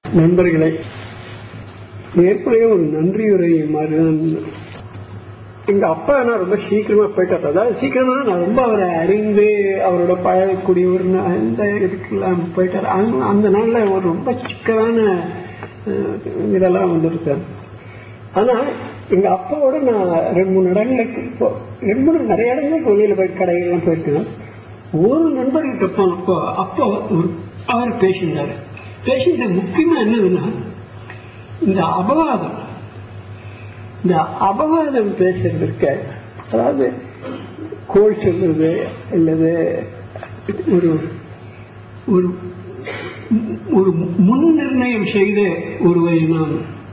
நண்பர்களே ஏற்கனவே ஒரு நன்றியுரை மாதிரிதான் எங்க அப்பா நான் ரொம்ப சீக்கிரமா போயிட்டார் அதாவது சீக்கிரமா நான் ரொம்ப அவரை அறிந்து அவரோட பழகக்கூடியவர் அந்த இதுக்கெல்லாம் போயிட்டார் அந்த- அந்த நாள்ல ஒரு ரொம்ப சிக்கலான அஹ், இதெல்லாம் வந்துருக்காரு ஆனா எங்க அப்பாவோட நான் ரெண்டு மூணு இடங்களுக்கு போ- ரெண்டு மூணு நிறைய இடங்களுக்கு வெளியில போய் கடைகள்லாம் போயிருக்கேன் ஒரு நண்பர்கிட்ட போனப்போ அப்போ ஒரு அவர் பேசியிருந்தாரு பேசியது முக்கியமா என்னதுன்னா இந்த அபவாதம் இந்த அபவாதம் பேசுறது இருக்க அதாவது கோல் சொல்றது அல்லது ஒரு ஒரு ஒரு முன் நிர்ணயம் செய்து ஒருவரை நாம்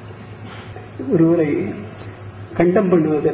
ஒருவரை கண்டம் பண்ணுவது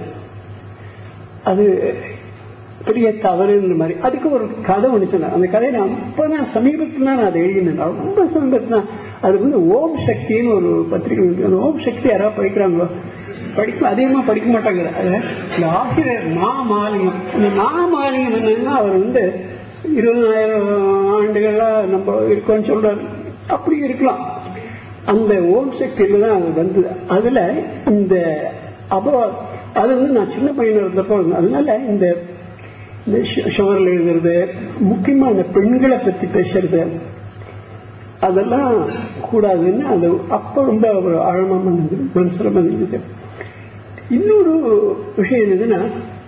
அது பெரிய தவறுன்ற மாதிரி அதுக்கு ஒரு கதை ஒன்று சொன்னேன் அந்த கதையை நான் அப்பதான் சமீபத்தில் தான் நான் அதை எழுதினேன் ரொம்ப சமீபத்தில் தான் அது வந்து ஓம் சக்தின்னு ஒரு பத்திரிகை இருக்கு. அந்த ஓம் சக்தி யாராவது படிக்கிறாங்களோ படிக்க அதிகமா படிக்க மாட்டாங்க அது இந்த ஆசிரியர் நாமாலிங்கம் இந்த நாமாலிங்கம் என்னன்னா அவர் வந்து இருபதாயிரம் ஆண்டுகளா நம்ம இருக்கோம்னு சொல்றாரு அப்படி இருக்கலாம் அந்த ஓம் சக்தியில தான் அது வந்தது அதுல இந்த அபவா அது வந்து நான் சின்ன பையனா இருந்தப்போ அதனால இந்த இந்த ஷவரில் எழுதுறது முக்கியமா இந்த பெண்களை பத்தி பேசுறது அதெல்லாம் கூடாதுன்னு அது அப்ப ரொம்ப ஒரு ஆழமா வந்தது மனசுல வந்தது இன்னொரு விஷயம் என்னதுன்னா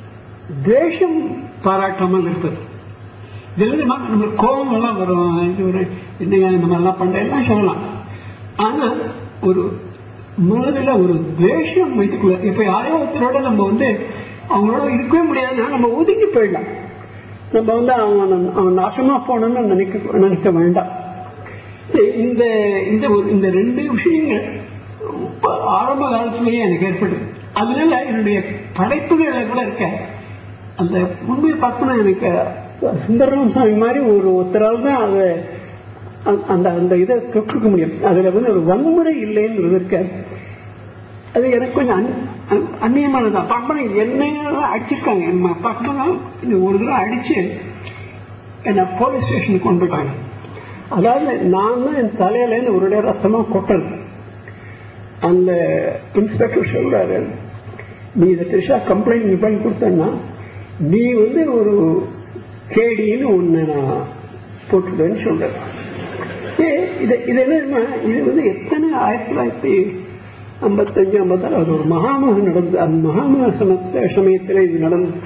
தேசம் பாராட்டாமல் இருப்பது இதுல நம்மளுக்கு கோபம் எல்லாம் வரும் இது ஒரு என்னங்க இந்த மாதிரிலாம் பண்ற எல்லாம் சொல்லலாம் ஆனா ஒரு மனதில் ஒரு தேசம் வைத்துக்குள்ள இப்ப யாரையோ ஒருத்தரோட நம்ம வந்து அவங்களோட இருக்கவே முடியாதுன்னா நம்ம ஒதுங்கி போயிடலாம் நம்ம வந்து அவன் அவன் நாசமா போகணும்னு நினைக்க நினைக்க வேண்டாம் இந்த இந்த ஒரு- இந்த ரெண்டு விஷயங்கள் ரொம்ப ஆரம்ப காலத்திலேயே எனக்கு ஏற்பட்டது அதனால என்னுடைய படைப்புகளை கூட இருக்க அந்த உண்மையை பார்த்தோன்னா எனக்கு சுந்தரராம சாமி மாதிரி ஒரு ஒருத்தரால் தான் அதை அந்த- அந்த அந்த இதை தொற்றுக்க முடியும் அதுல வந்து ஒரு வன்முறை இல்லைன்றது இருக்க அது எனக்கு கொஞ்சம் அந்- அந்- அந்நியமானதான் பார்க்கணும் என்னையெல்லாம் அடிச்சிருக்காங்க நம்ம பார்க்கணும் இது ஒரு தடவை அடிச்சு என்னை போலீஸ் ஸ்டேஷனுக்கு கொண்டு போயிட்டாங்க அதாவது நான் தான் என் தலையிலேருந்து ஒரு இடம் ரத்தமா கொட்டது அந்த இன்ஸ்பெக்டர் சொல்றாரு நீ இதை திருஷா கம்ப்ளைண்ட் நீ பண்ணி கொடுத்தன்னா நீ வந்து ஒரு கேடின்னு ஒன்று நான் போட்டுடுவேன்னு சொல்றேன் ஏ இது இது என்னன்னா இது வந்து எத்தனை ஆயிரத்தி தொள்ளாயிரத்தி ஐம்பத்தஞ்சு ஐம்பத்தாறு அது ஒரு மகாமகம் நடந்தது அந்த மகாமக சமத்த சமயத்தில் இது நடந்தது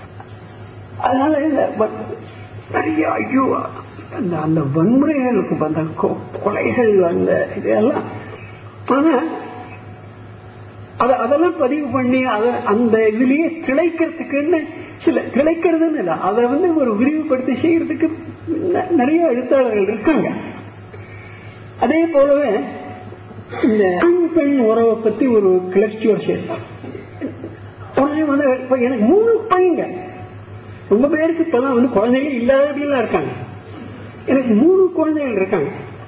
அதனால இந்த வ- நிறைய ஐயோ அந்த அந்த வன்முறைகள் இருக்கும் அந்த கொ- கொலைகள் அந்த இதெல்லாம் ஆனா அத அதெல்லாம் பதிவு பண்ணி அத அந்த இதுலயே திளைக்கிறதுக்குன்னு சில திளைக்கிறதுன்னு இல்லை அதை வந்து ஒரு விரிவுபடுத்தி செய்யறதுக்கு ந- நிறைய எழுத்தாளர்கள் இருக்காங்க அதே போலவே இந்த ஆண் பெண் உறவை பத்தி ஒரு கிளர்ச்சி ஒரு சேர்த்தாங்க உடனே வந்து இப்ப எனக்கு மூணு பையங்க ரொம்ப பேருக்கு இப்பதான் வந்து குழந்தைகள் இல்லாதவர்களா இருக்காங்க எனக்கு மூணு குழந்தைகள் இருக்காங்க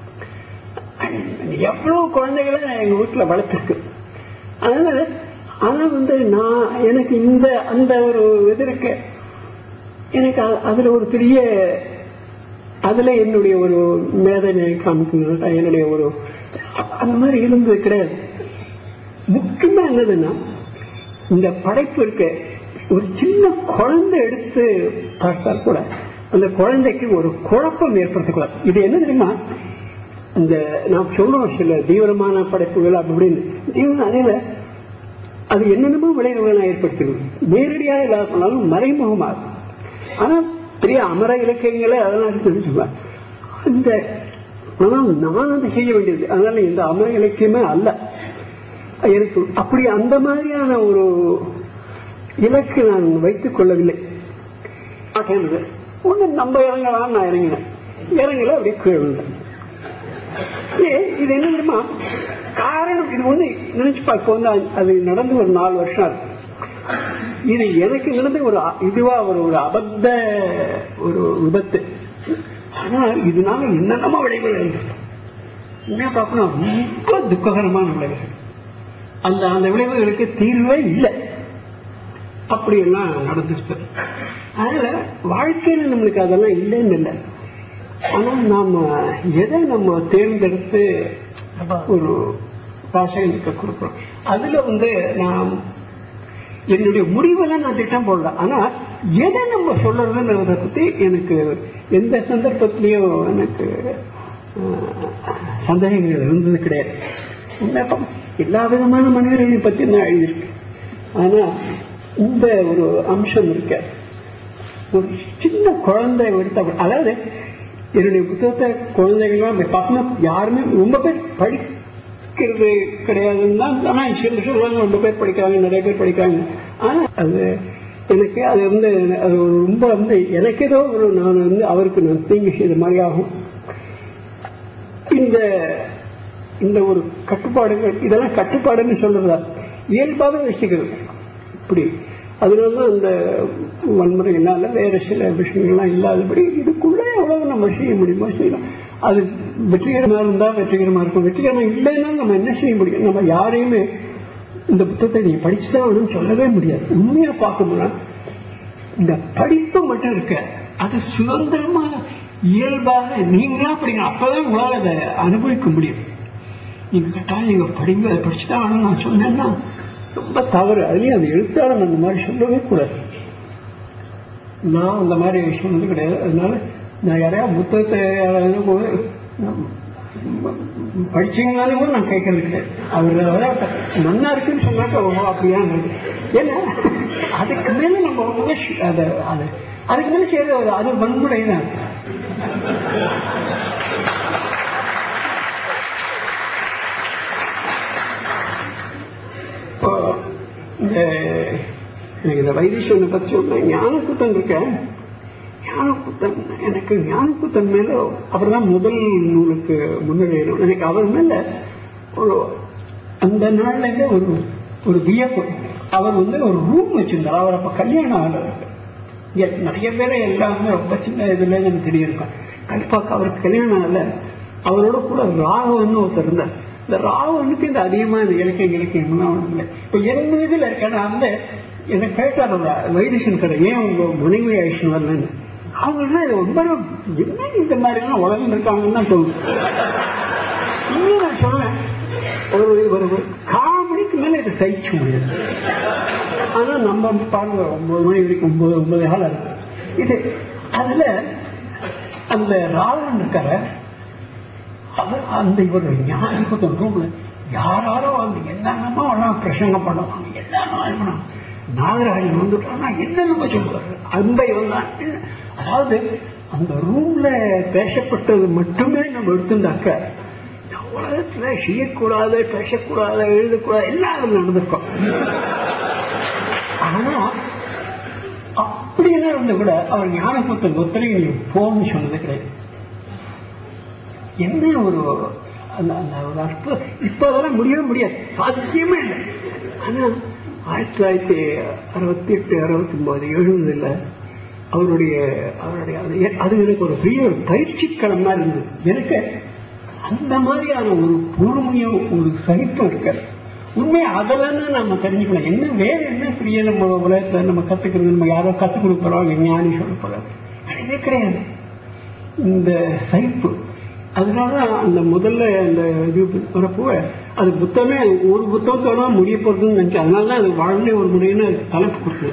எவ்வளவு குழந்தைகளை எங்க வீட்டுல வளர்த்துருக்கு அதனால ஆனா வந்து நான் எனக்கு இந்த அந்த ஒரு இது இருக்கு எனக்கு அ- அதுல ஒரு பெரிய அதுல என்னுடைய ஒரு மேதனை காமிக்கணும் என்னுடைய ஒரு அந்த மாதிரி இருந்தது கிடையாது முக்கியமா என்னதுன்னா இந்த படைப்பு இருக்க ஒரு சின்ன குழந்தை எடுத்து பார்த்தால் கூட அந்த குழந்தைக்கு ஒரு குழப்பம் ஏற்படுத்தக்கூடாது இது என்ன தெரியுமா இந்த நான் சொல்லுவோம் சில தீவிரமான படைப்புகள் அப்படி இப்படின்னு தீவிரம் அதில் அது என்னென்னமோ விளைவுகளை ஏற்படுத்திடும் நேரடியாக இல்லாத போனாலும் மறைமுகமாக ஆனா பெரிய அமர இலக்கியங்களே அதெல்லாம் இருக்குன்னு சொல்லுவேன் அந்த ஆனால் நான் அதை செய்ய வேண்டியது அதனால இந்த அமர இலக்கியமே அல்ல எனக்கு அப்படி அந்த மாதிரியான ஒரு இலக்கு நான் வைத்துக் கொள்ளவில்லை மாட்டேன்னுது. ஒண்ணு நம்ம இறங்கலாம் நான் இறங்கினேன் இறங்கல அப்படியே கீழே விழுந்தேன். ஏ, இது என்ன தெரியுமா காரணம் இது வந்து நினைச்சு பார்க்க வந்து அது- அது நடந்து ஒரு நாலு வருஷம் ஆகுது இது எனக்கு நடந்த ஒரு அ- இதுவா ஒரு ஒரு அபத்த ஒரு விபத்து ஆனா இதனால என்னென்னமோ விளைவுகள் இருந்துச்சு உண்மையா பார்க்கணும் ரொம்ப துக்ககரமான விளைவுகள் அந்த அந்த விளைவுகளுக்கு தீர்வே இல்லை அப்படி எல்லாம் நடந்துச்சு அதனால வாழ்க்கையில நம்மளுக்கு அதெல்லாம் இல்லைன்னு இல்லை ஆனா நாம எதை நம்ம தேர்ந்தெடுத்து ஒரு வாசகனுக்கு கொடுக்குறோம் அதுல வந்து நான் என்னுடைய முடிவெல்லாம் நான் திட்டம் போடல ஆனா எதை நம்ம சொல்றதுன்றத பத்தி எனக்கு எந்த சந்தர்ப்பத்திலையும் எனக்கு அஹ், சந்தேகங்கள் இருந்தது கிடையாது உண்மைப்பா எல்லா விதமான மனிதர்களையும் பத்தி நான் எழுதியிருக்கேன் ஆனா இந்த ஒரு அம்சம் இருக்க ஒரு சின்ன குழந்தை எடுத்த அதாவது என்னுடைய புத்தகத்தை குழந்தைகள்லாம் போய் பசங்க யாருமே ரொம்ப பேர் படிக்கிறது கிடையாதுன்னு தான் ஆனா சில சொல்றாங்க ரொம்ப பேர் படிக்கிறாங்க நிறைய பேர் படிக்கிறாங்க ஆனா அது எனக்கு அது வந்து அது ஒரு ரொம்ப வந்து எனக்கு ஏதோ ஒரு நான் வந்து அவருக்கு நான் தீங்கு செய்த மாதிரி ஆகும் இந்த இந்த ஒரு கட்டுப்பாடுகள் இதெல்லாம் கட்டுப்பாடுன்னு சொல்றதா இயல்பாக வச்சுக்கிறது இப்படி அதனாலதான் அந்த வன்முறையினால வேற சில விஷயங்கள்லாம் இல்லாதபடி இதுக்குள்ளே எவ்வளவு நம்ம செய்ய முடியுமோ செய்யலாம் அது வெற்றிகரமா இருந்தா வெற்றிகரமா இருக்கும் வெற்றிகரமா இல்லைன்னா நம்ம என்ன செய்ய முடியும் நம்ம யாரையுமே இந்த புத்தகத்தை நீ படிச்சுதான் வேணும்னு சொல்லவே முடியாது உண்மையா பார்க்கணும்னா இந்த படிப்பு மட்டும் இருக்க அது சுதந்திரமா இயல்பாக நீங்களா படிங்க அப்பதான் உங்களால அதை அனுபவிக்க முடியும் நீங்க கட்டாயம் நீங்க படிங்க அதை படிச்சுதான் ஆகணும் நான் சொன்னேன்னா ரொம்ப தவறு அதுலயும் அந்த எழுத்தாளர் அந்த மாதிரி சொல்லவே கூடாது நான் அந்த மாதிரி சொன்னது கிடையாது அதனால நான் யாரையா புத்தகத்தை யாராவது போது நான் படிச்சீங்களாலும் கூட நான் கேட்கறது கிடையாது அவர் அதாவது நன்னா இருக்குன்னு சொன்னாக்க ஓ அப்படியா ஏன்னா அதுக்கு மேல நம்ம வந்து ஷ்- அதை அது அதுக்கு மேல செய்யறது அது வன்முறை தான் இப்போ இந்த எனக்கு இந்த வைத்தீஸ்வரனை பற்றி சொன்ன ஞானக்கூத்தன் இருக்க ஞானக்கூத்தன் எனக்கு ஞானக்கூத்தன் மேல அவர் தான் முதல் நூலுக்கு முன்னுரையணும் எனக்கு அவர் மேல ஒரு அந்த நாள்ல இருந்து ஒரு ஒரு வியப்பு அவர் வந்து ஒரு ரூம் வச்சிருந்தார் அவர் அப்ப கல்யாணம் ஆனவர் இங்க நிறைய பேரை எல்லாமே ரொம்ப சின்ன இதுல எனக்கு தெரியும் கண்டிப்பாக அவருக்கு கல்யாணம் ஆகல அவரோட கூட ராகவன் ஒருத்தர் இருந்தார் இந்த ராகவனுக்கு இந்த அதிகமா இந்த இலக்கியம் இலக்கியம்லாம் ஒண்ணும் இல்லை இப்ப என் இதுல இருக்கேன் அந்த என்ன கேட்டார் அந்த வைத்தீசன் கடை ஏன் உங்க முனைவி ஆயிடுச்சு வரலன்னு அவங்க ரொம்ப என்ன இந்த மாதிரி எல்லாம் உலகம் இருக்காங்கன்னு தான் தோணுது இன்னும் நான் சொல்றேன் ஒரு ஒரு ஒரு கால் மணிக்கு மேல இதை சகிக்க முடியாது ஆனா நம்ம பாருங்க ஒன்பது மணி வரைக்கும் ஒன்பது ஒன்பது காலம் இருக்கும் இது அதுல அந்த ராவணன் இருக்கார அவர் அந்த இவர் ஞாபகத்தை ரூம்ல யாராரோ வந்து என்னென்னமோ எல்லாம் பிரசங்கம் பண்ணுவாங்க என்னென்ன நாகராஜன் வந்துட்டான்னா என்னென்னமோ சொல்லுவாரு அந்த இவன் தான் அதாவது அந்த ரூம்ல பேசப்பட்டது மட்டுமே நம்ம எடுத்துட்டாக்க இந்த உலகத்துல செய்யக்கூடாது பேசக்கூடாது எழுதக்கூடாது எல்லாம் அதுல நடந்திருக்கும் ஆனா அப்படியெல்லாம் இருந்த கூட அவர் ஞானபுத்தன் ஒத்தனை போன்னு சொன்னது கிடையாது என்ன ஒரு அந்த அந்த ஒரு அற்புதம் இப்ப அதெல்லாம் முடியவே முடியாது சாத்தியமே இல்லை ஆனா ஆயிரத்தி தொள்ளாயிரத்தி அறுபத்தி எட்டு அறுபத்தி ஒன்பது எழுபதுல அவருடைய அவருடைய அது எ- அது எனக்கு ஒரு பெரிய ஒரு பயிற்சி களம் மாதிரி இருந்தது எனக்கு அந்த மாதிரியான ஒரு பொறுமையும் ஒரு சகிப்பும் இருக்க உண்மையை அதெல்லாம் நம்ம தெரிஞ்சுக்கணும் என்ன வேற என்ன பெரிய நம்ம உலகத்துல நம்ம கத்துக்கிறது நம்ம யாரோ கத்துக் கொடுக்குறோம் ஞானி சொல்ல போறோம் கிடையவே கிடையாது இந்த சகிப்பு அதனால அந்த முதல்ல அந்த இது வரப்போ அது புத்தகமே ஒரு புத்தகத்தோட முடிய போறதுன்னு நினைச்சேன் அதனால தான் அது வாழ்ந்தே ஒரு முறைன்னு தலைப்பு கொடுத்தது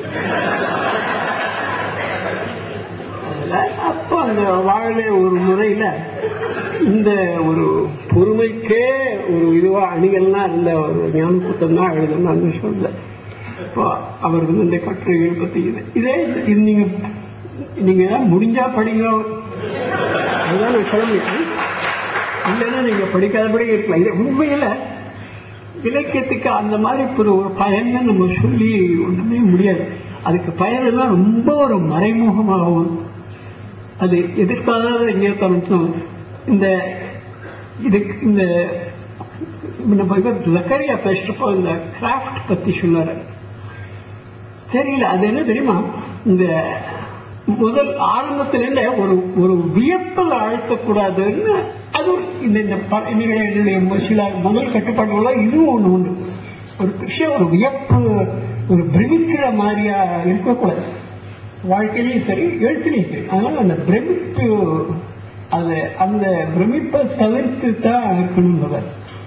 அதுல அப்போ அந்த வாழலே ஒரு முறையில இந்த ஒரு பொறுமைக்கே ஒரு இதுவா அணிகள்லாம் இருந்த ஒரு ஞான புத்தகம் தான் எழுதணும் அந்த சொல்ல இப்போ அவர் வந்து இந்த கட்டுரைகள் பத்தி இது இதே இது நீங்க நீங்க ஏதாவது முடிஞ்சா படிங்க அதுதான் நான் சொல்ல முடியும் இல்லைன்னா நீங்க படிக்காதபடி இருக்கலாம் இது உண்மையில இலக்கியத்துக்கு அந்த மாதிரி ஒரு ஒரு பயன்னு நம்ம சொல்லி ஒண்ணுமே முடியாது அதுக்கு பயன் எல்லாம் ரொம்ப ஒரு மறைமுகமாகவும் அது எதிர்பாராத எங்கேயும் இந்த இதுக்கு இந்த நம்ம இவர் ஜக்கரியா பேசுறப்போ இந்த கிராஃப்ட் பத்தி சொன்னாரு தெரியல அது என்ன தெரியுமா இந்த முதல் ஆரம்பத்தில ஒரு ஒரு வியப்பில் ஆழ்த்தக்கூடாதுன்னு அது ஒரு- இந்த இந்த ப- என்னுடைய என்னுடைய சில முதல் கட்டுப்பாடுகள இதுவும் ஒண்ணு உண்டு ஒரு விஷயம் ஒரு வியப்பு ஒரு பிரமிக்கிற மாதிரியா இருக்கக்கூடாது வாழ்க்கையிலையும் சரி எழுத்துலையும் சரி அதனால அந்த பிரமிப்பு அது அந்த பிரமிப்பை தவிர்த்து தான் இருக்கணும்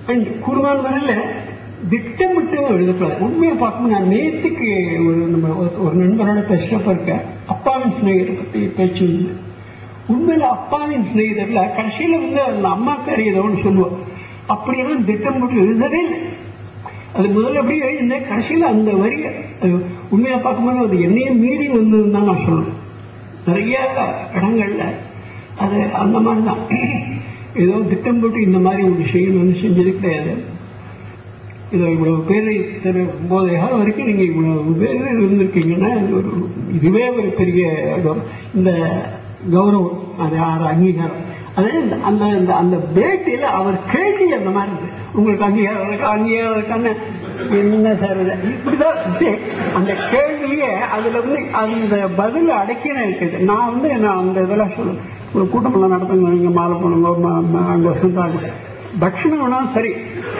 அண்ட் கூடுமான வரையில திட்டமிட்டு எழுதக்கூடாது உண்மையை பார்க்கணும் நான் நேற்றுக்கு ஒரு நம்ம ஒரு- ஒரு நண்பரோட பேசுறப்ப இருக்க அப்பாவின் சிநேகிதரை பத்தி பேச்சு வந்து உண்மையில அப்பாவின் சிநேகிதர்ல கடைசியில வந்து அந்த அம்மாக்காரி ஏதோ ஒன்று சொல்லுவோம் அப்படியெல்லாம் திட்டம் போட்டு எழுதவே இல்லை அது முதல்ல அப்படியே எழுதினேன் கடைசியில் அந்த வரிய அது உண்மையா பார்க்கும்போது அது என்னையே மீறி வந்ததுன்னு தான் நான் சொல்லணும் நிறைய இடங்கள்ல அது அந்த மாதிரி தான் ஏதோ திட்டம் போட்டு இந்த மாதிரி ஒரு செய்யணும்னு செஞ்சது கிடையாது இதை இவ்வளவு பேர் திரு ஒன்பது காலம் வரைக்கும் நீங்க இவ்வளவு பேர் இருந்திருக்கீங்கன்னா இது ஒரு இதுவே ஒரு பெரிய கௌ- இந்த கௌரவம் அது ஆறு அங்கீகாரம் அது இந்த- அந்த அந்த அந்த பேட்டியில அவர் கேள்வி அந்த மாதிரி இருக்கு உங்களுக்கு அங்கீகாரம் இருக்கா அங்கீகாரம் இருக்கான்னு என்ன சார் இது? இப்படிதான் இது. அந்த கேள்வியே அதுல வந்து அந்த பதில் அடக்கின இருக்குது நான் வந்து நான் அந்த இதெல்லாம் சொல்லுவேன் ஒரு கூட்டமெல்லாம் நடத்துங்க நீங்க மாலை பண்ணுங்க ம- ம- அங்க வசந்தாங்க தட்சிணம் வேணா சரி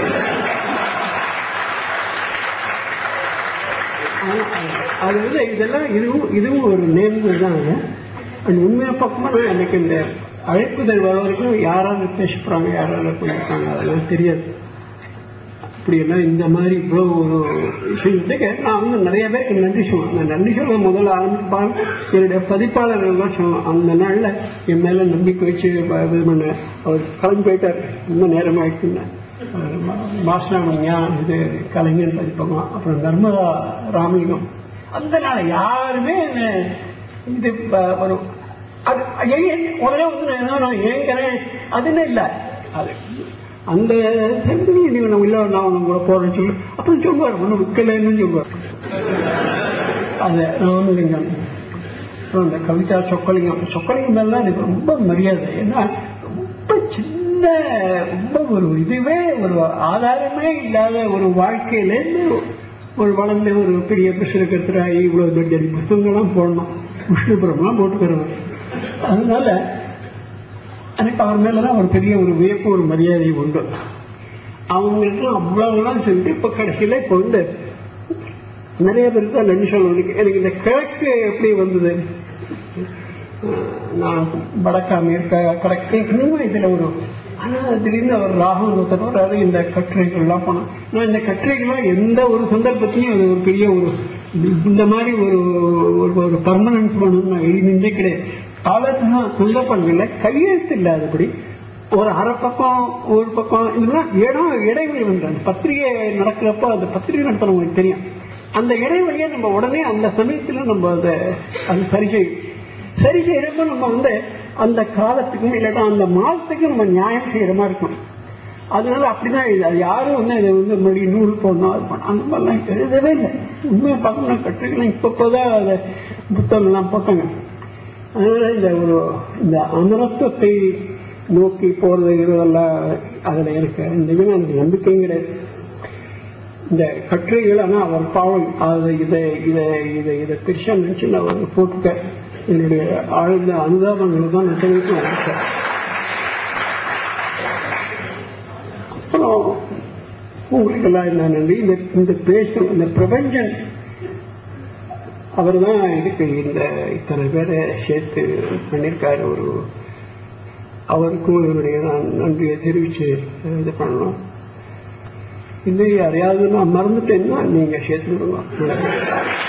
அது வந்து இதெல்லாம் இதுவும் இதுவும் ஒரு நேர்ந்தது தான் அது அது உண்மையை பார்க்கும்போது எனக்கு இந்த அழைப்புதல் வர வரைக்கும் யாராவது பேச போறாங்க யாராவது பண்ணிருக்காங்க அதெல்லாம் தெரியாது அப்படியெல்லாம் இந்த மாதிரி இவ்வளவு ஒரு விஷயத்துக்கு நான் வந்து நிறைய பேருக்கு நன்றி சொல்லுவேன் நான் நன்றி சொல்ல முதல்ல ஆரம்பிப்பால் என்னுடைய பதிப்பாளர்கள் தான் சொல்லணும் அந்த நாள்ல என் மேல நம்பிக்கை வச்சு ப- இது பண்ண அவர் கிளம்பி போயிட்டார் இன்னும் நேரம் ஆயிடுச்சுன்னு மாஸ்டராமணியா இது கலைஞர் பதிப்பகம் அப்புறம் நர்மதா ராமலிங்கம் அந்த நாள் யாருமே என்னை இது ப- ஒரு அது ஏன் உடனே வந்து நான் என்ன நான் ஏங்கிறேன் அதுன்னு இல்லை அது அந்த செம்பி நீங்க நம்ம இல்ல நான் உங்க கூட போறேன்னு சொல்லி அப்புறம் சொல்லுவார் ஒன்றும் விற்கலன்னு சொல்லுவார் அது ராமலிங்கம் அப்புறம் அந்த கவிதா சொக்கலிங்கம் சொக்கலிங்கம் மேலாம் எனக்கு ரொம்ப மரியாதை ஏன்னா ரொம்ப சின்ன ரொம்ப ஒரு இதுவே ஒரு ஆதாரமே இல்லாத ஒரு வாழ்க்கையிலேருந்து ஒரு வளர்ந்த ஒரு பெரிய புஸ்தகத்திராகி இவ்வளவு பெரிய புஸ்தகங்கள்லாம் போடணும் விஷ்ணுபுரம்லாம் போட்டுக்கிறவர் அதனால எனக்கு அவர் மேலதான் ஒரு பெரிய ஒரு வியப்பு ஒரு மரியாதை உண்டு அவங்களுக்கு அவ்வளவுலாம் சொல்லிட்டு இப்ப கடைசியில இப்போ வந்து நிறைய பேருக்கு தான் நன்றி சொல்லணும் எனக்கு இந்த கிழக்கு எப்படி வந்தது அஹ் நான் வடக்காம இருக்க கிழக்கு இன்னும் இதுல ஒரு ஆனா திடீர்னு அவர் ராகுல் ஒருத்தர் வராது இந்த கட்டுரைகள்லாம் போனோம் நான் இந்த கட்டுரைகள்லாம் எந்த ஒரு சந்தர்ப்பத்தையும் அது ஒரு பெரிய ஒரு இந்த மாதிரி ஒரு ஒரு- ஒரு பர்மனன்ஸ் பண்ணணும்னு நான் எழுதினதே கிடையாது காலத்துல சந்தர்ப்பங்கள்ல கையெழுத்து இல்லாதபடி ஒரு அரை பக்கம் ஒரு பக்கம் இதெல்லாம் இடம் இடைவெளி வந்து அந்த பத்திரிகை நடக்கிறப்போ அந்த பத்திரிகை நடத்துறவங்களுக்கு தெரியும் அந்த இடைவெளியை நம்ம உடனே அந்த சமயத்துல நம்ம அதை அது சரி செய்யும் சரி செய்யறப்ப நம்ம வந்து அந்த காலத்துக்கும் இல்லாட்டா அந்த மாதத்துக்கும் நம்ம நியாயம் செய்யற மாதிரி இருக்கும் அதனால அப்படிதான் இது அது யாரும் வந்து அதை வந்து மறுபடியும் நூல் போடணும் அது பண்ணணும் அந்த மாதிரிலாம் எழுதவே இல்லை உண்மையை பார்க்கணும் கட்டுரைகள்லாம் இப்பப்போதான் அதை புத்தகம்லாம் போட்டாங்க அதனால இந்த ஒரு இந்த அமரத்துவத்தை நோக்கி போறதுங்கிறதெல்லாம் அதுல எனக்கு இந்த இதுல எனக்கு நம்பிக்கையும் கிடையாது இந்த கட்டுரைகள் ஆனா அவர் பாவம் அது இதை இதை இதை இதை பெருசா நினைச்சு நான் வந்து போட்டுட்டேன் என்னுடைய ஆழ்ந்த அனுதாபங்களை தான் நான் தெரிவிக்க நினைச்சேன் அப்புறம் உங்களுக்கெல்லாம் என்ன நன்றி இந்த இந்த பேசும் இந்த பிரபஞ்சன் அவர் தான் இதுக்கு இந்த இத்தனை பேரை சேர்த்து பண்ணியிருக்காரு ஒரு அவருக்கும் என்னுடைய நான் நன்றியை தெரிவிச்சு இது பண்ணணும் இல்லை யாரையாவது நான் மறந்துட்டேன்னா நீங்க சேர்த்து விடுங்க